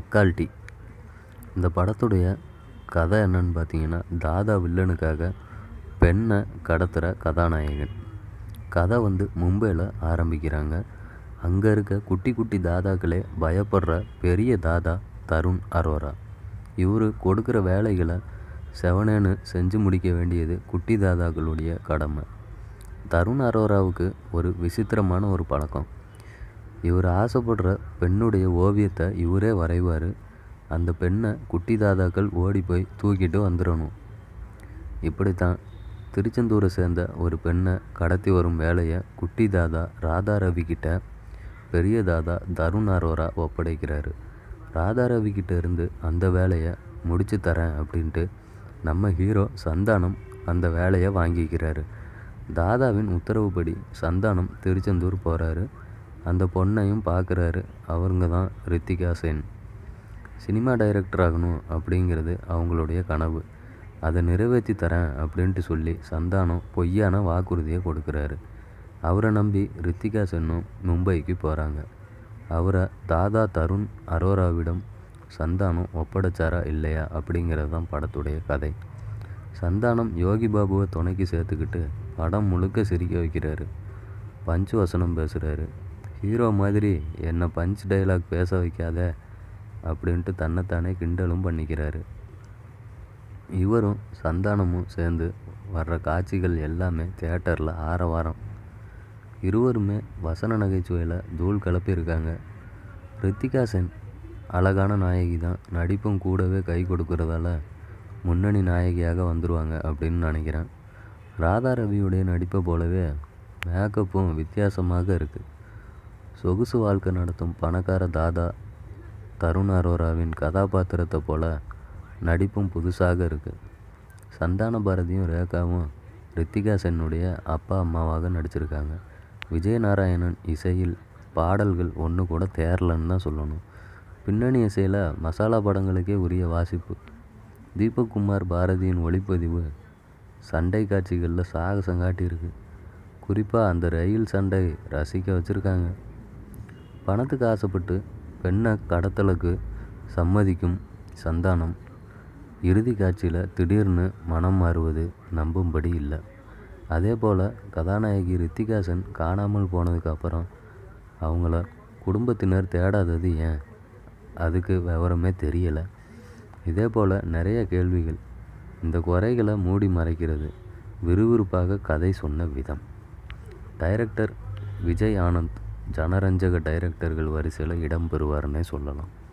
தக்காளி இந்த படத்துடைய கதை என்னன்னு பார்த்தீங்கன்னா தாதா வில்லனுக்காக பெண்ணை கடத்துகிற கதாநாயகன் கதை வந்து மும்பையில் ஆரம்பிக்கிறாங்க அங்கே இருக்க குட்டி குட்டி தாதாக்களே பயப்படுற பெரிய தாதா தருண் அரோரா இவர் கொடுக்குற வேலைகளை செவனேன்னு செஞ்சு முடிக்க வேண்டியது குட்டி தாதாக்களுடைய கடமை தருண் அரோராவுக்கு ஒரு விசித்திரமான ஒரு பழக்கம் இவர் ஆசைப்படுற பெண்ணுடைய ஓவியத்தை இவரே வரைவார் அந்த பெண்ணை குட்டி தாதாக்கள் ஓடி போய் தூக்கிட்டு வந்துடணும் இப்படித்தான் திருச்செந்தூரை சேர்ந்த ஒரு பெண்ணை கடத்தி வரும் வேலையை குட்டி தாதா ராதா ரவி கிட்ட பெரிய தாதா தருண் அரோரா ஒப்படைக்கிறாரு ராதா ரவி கிட்ட இருந்து அந்த வேலையை முடிச்சு தரேன் அப்படின்ட்டு நம்ம ஹீரோ சந்தானம் அந்த வேலையை வாங்கிக்கிறாரு தாதாவின் உத்தரவுப்படி சந்தானம் திருச்செந்தூர் போகிறாரு அந்த பொண்ணையும் பார்க்குறாரு அவங்க தான் ரித்திகா சென் சினிமா டைரக்டர் ஆகணும் அப்படிங்கிறது அவங்களுடைய கனவு அதை நிறைவேற்றி தரேன் அப்படின்ட்டு சொல்லி சந்தானம் பொய்யான வாக்குறுதியை கொடுக்குறாரு அவரை நம்பி ரித்திகா சென்னும் மும்பைக்கு போகிறாங்க அவரை தாதா தருண் அரோராவிடம் சந்தானம் ஒப்படைச்சாரா இல்லையா அப்படிங்கிறது தான் படத்துடைய கதை சந்தானம் யோகி பாபுவை துணைக்கு சேர்த்துக்கிட்டு படம் முழுக்க சிரிக்க வைக்கிறாரு பஞ்ச் வசனம் பேசுகிறாரு ஹீரோ மாதிரி என்னை பஞ்ச் டைலாக் பேச வைக்காத அப்படின்ட்டு தன்னைத்தானே கிண்டலும் பண்ணிக்கிறாரு இவரும் சந்தானமும் சேர்ந்து வர்ற காட்சிகள் எல்லாமே தேட்டரில் ஆரவாரம் இருவருமே வசன நகைச்சுவையில் தூள் கிளப்பியிருக்காங்க ரித்திகா சென் அழகான நாயகி தான் நடிப்பும் கூடவே கை கொடுக்கறதால முன்னணி நாயகியாக வந்துடுவாங்க அப்படின்னு நினைக்கிறேன் ராதா ரவியுடைய நடிப்பை போலவே மேக்கப்பும் வித்தியாசமாக இருக்குது சொகுசு வாழ்க்கை நடத்தும் பணக்கார தாதா தருண் அரோராவின் கதாபாத்திரத்தை போல நடிப்பும் புதுசாக இருக்குது சந்தான பாரதியும் ரேகாவும் ரித்திகா சென்னுடைய அப்பா அம்மாவாக நடிச்சிருக்காங்க விஜயநாராயணன் இசையில் பாடல்கள் ஒன்று கூட தேரலன்னு தான் சொல்லணும் பின்னணி இசையில் மசாலா படங்களுக்கே உரிய வாசிப்பு தீபக் குமார் பாரதியின் ஒளிப்பதிவு சண்டை காட்சிகளில் சாகசம் காட்டியிருக்கு குறிப்பாக அந்த ரயில் சண்டை ரசிக்க வச்சுருக்காங்க பணத்துக்கு ஆசைப்பட்டு பெண்ணை கடத்தலுக்கு சம்மதிக்கும் சந்தானம் இறுதி காட்சியில் திடீர்னு மனம் மாறுவது நம்பும்படி இல்லை அதே போல் கதாநாயகி ரித்திகா சென் காணாமல் போனதுக்கப்புறம் அவங்கள குடும்பத்தினர் தேடாதது ஏன் அதுக்கு விவரமே தெரியலை இதே போல் நிறைய கேள்விகள் இந்த குறைகளை மூடி மறைக்கிறது விறுவிறுப்பாக கதை சொன்ன விதம் டைரக்டர் விஜய் ஆனந்த் ஜனரஞ்சக டைரக்டர்கள் வரிசையில் இடம் பெறுவார்னே சொல்லலாம்